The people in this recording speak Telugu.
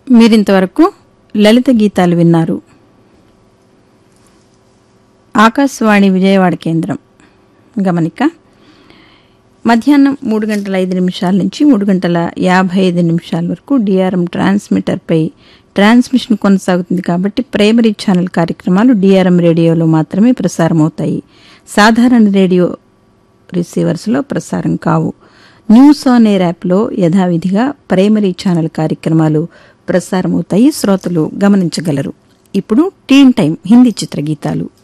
మీరింతవరకు లలిత గీతాలు విన్నారు ఆకాశవాణి విజయవాడ కేంద్రం గమనిక మధ్యాహ్నం మూడు గంటల ఐదు నిమిషాల నుంచి మూడు గంటల యాభై ఐదు నిమిషాల వరకు డిఆర్ఎం ట్రాన్స్మిటర్పై ట్రాన్స్మిషన్ కొనసాగుతుంది కాబట్టి ప్రైమరీ ఛానల్ కార్యక్రమాలు డిఆర్ఎం రేడియోలో మాత్రమే ప్రసారమవుతాయి సాధారణ రేడియో రిసీవర్స్లో ప్రసారం కావు న్యూస్ ఆన్ ఎయిర్ యాప్లో యథావిధిగా ప్రైమరీ ఛానల్ కార్యక్రమాలు ప్రసారమవుతాయి శ్రోతలు గమనించగలరు ఇప్పుడు టీన్ టైం హిందీ చిత్రగీతాలు